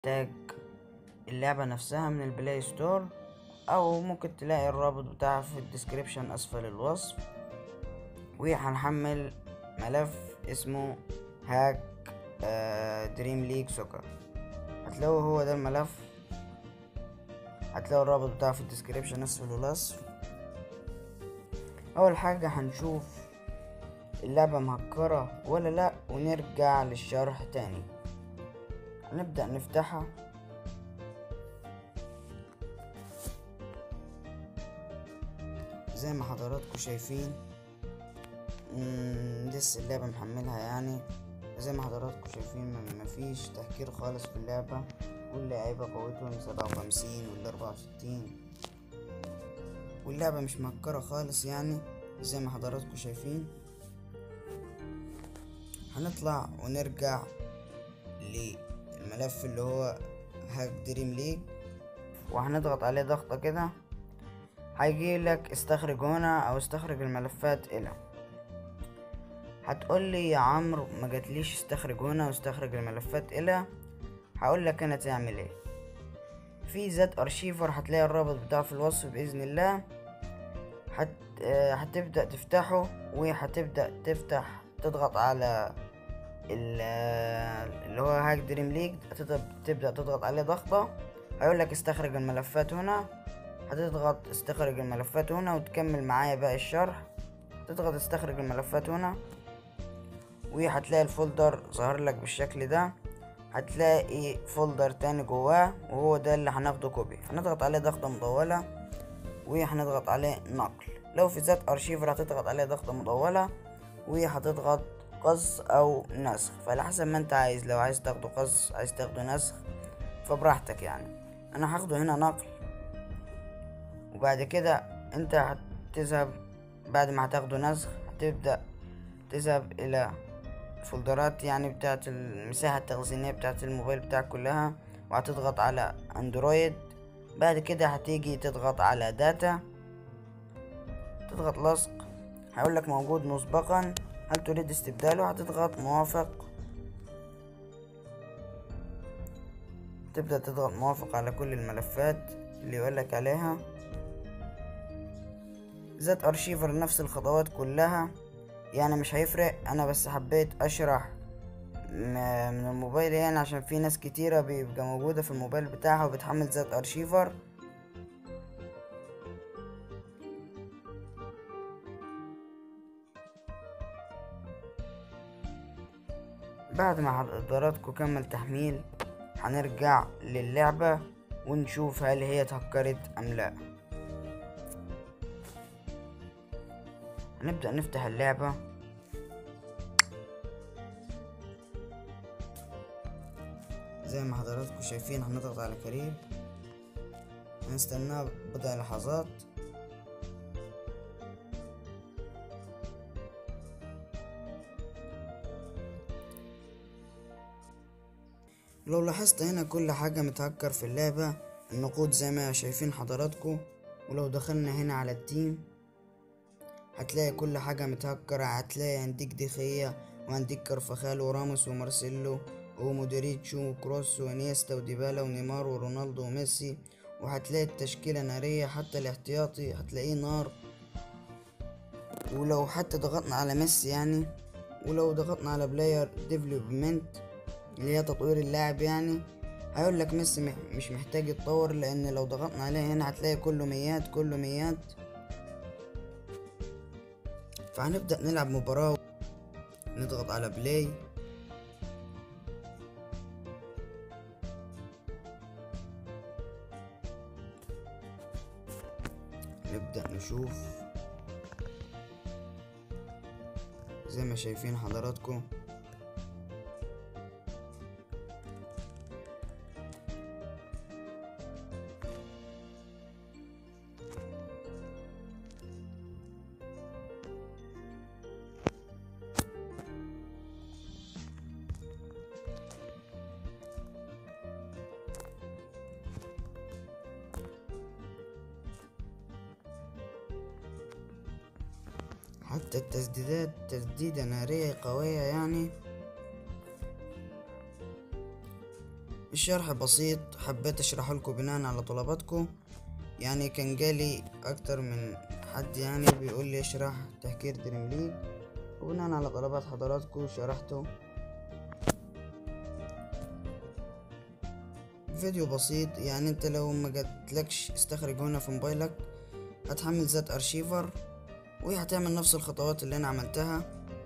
تحتاج اللعبة نفسها من البلاي ستور او ممكن تلاقي الرابط بتاعها في الديسكريبشن اسفل الوصف وهنحمل ملف اسمه هاك دريم ليج سوكر هتلاقوا هو ده الملف هتلاقوا الرابط بتاعه في الديسكريبشن اسفل الوصف اول حاجة هنشوف اللعبة مهكرة ولا لا ونرجع للشرح تاني هنبدأ نفتحها زي ما حضراتكم شايفين مم، لسه اللعبة محملها يعني زي ما حضراتكم شايفين م- مفيش تهكير خالص في اللعبة كل لعيبة قوتهم سبعة وخمسين ولا أربعة وستين واللعبة مش مهكرة خالص يعني زي ما حضراتكم شايفين هنطلع ونرجع للملف اللي هو هاك دريم ليج وهنضغط عليه ضغطة كده هيجي لك استخرج هنا او استخرج الملفات الى هتقول لي يا عمرو ما جاتليش استخرج هنا واستخرج الملفات الى هقول لك انا تعمل ايه في ذات ارشيفر هتلاقي الرابط بتاعه في الوصف باذن الله هت... آه، هتبدا تفتحه وهتبدا تفتح تضغط على ال- آه، اللي هو هاك دريم ليج تبدا تضغط عليه ضغطه هيقول لك استخرج الملفات هنا هتضغط استخرج الملفات هنا وتكمل معايا باقي الشرح تضغط استخرج الملفات هنا وهتلاقي الفولدر ظهر لك بالشكل ده هتلاقي فولدر تاني جواه وهو ده اللي هناخده كوبي هنضغط عليه ضغطة مطولة وهنضغط عليه نقل لو في ذات ارشيفر هتضغط عليه ضغطة مطولة وهتضغط قص او نسخ فعلى حسب ما انت عايز لو عايز تاخده قص عايز تاخده نسخ فبراحتك يعني انا هاخده هنا نقل وبعد كده انت هتذهب بعد ما هتاخده نسخ هتبدأ تذهب الى فولدرات يعني بتاعت المساحة التخزينية بتاعت الموبايل بتاعك كلها وهتضغط على اندرويد بعد كده هتيجي تضغط على داتا تضغط لصق هيقولك موجود مسبقا هل تريد استبداله هتضغط موافق تبدأ تضغط موافق على كل الملفات اللي يقولك عليها ذات ارشيفر نفس الخطوات كلها يعني مش هيفرق انا بس حبيت اشرح م- من الموبايل يعني عشان في ناس كتيرة بيبقى موجودة في الموبايل بتاعها وبتحمل ذات ارشيفر بعد ما حضراتكم كمل تحميل هنرجع للعبة ونشوف هل هي اتهكرت ام لا هنبدأ نفتح اللعبة زي ما حضراتكم شايفين هنضغط على كارير هنستناه بضع لحظات لو لاحظت هنا كل حاجة متهكر في اللعبة النقود زي ما شايفين حضراتكم ولو دخلنا هنا على التيم هتلاقي كل حاجة متهكرة هتلاقي عندك دخية وعندك كرفخال وراموس ومارسيلو ومودريتشو وكروس وانيستا وديبالا ونيمار ورونالدو وميسي وهتلاقي التشكيلة نارية حتى الاحتياطي هتلاقيه نار ولو حتى ضغطنا على ميسي يعني ولو ضغطنا على بلاير ديفلوبمنت اللي هي تطوير اللاعب يعني هيقول لك ميسي مح- مش محتاج يتطور لان لو ضغطنا عليه هنا هتلاقي كله ميات كله ميات فهنبدأ نلعب مباراة نضغط على بلاي نبدأ نشوف زي ما شايفين حضراتكم حتى التسديدات تسديدة نارية قوية يعني الشرح بسيط حبيت اشرحه لكم بناء على طلباتكم يعني كان جالي اكتر من حد يعني بيقول لي اشرح تهكير دريم ليج وبناء على طلبات حضراتكم شرحته فيديو بسيط يعني انت لو ما جاتلكش استخرج هنا في موبايلك هتحمل ذات ارشيفر وهتعمل نفس الخطوات اللي انا عملتها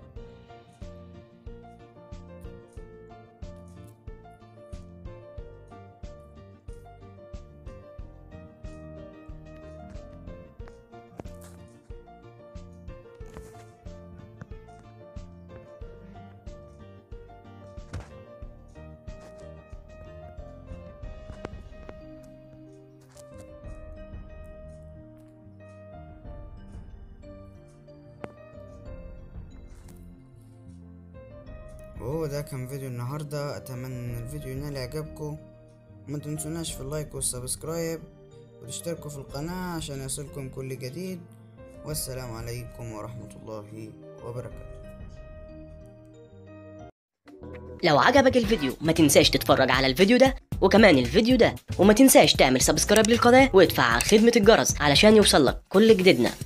وهو ده كان فيديو النهاردة أتمنى إن الفيديو ينال إعجابكم وما تنسوناش في اللايك والسبسكرايب وتشتركوا في القناة عشان يصلكم كل جديد والسلام عليكم ورحمة الله وبركاته لو عجبك الفيديو ما تنساش تتفرج على الفيديو ده وكمان الفيديو ده وما تنساش تعمل سبسكرايب للقناة وادفع على خدمة الجرس علشان يوصلك كل جديدنا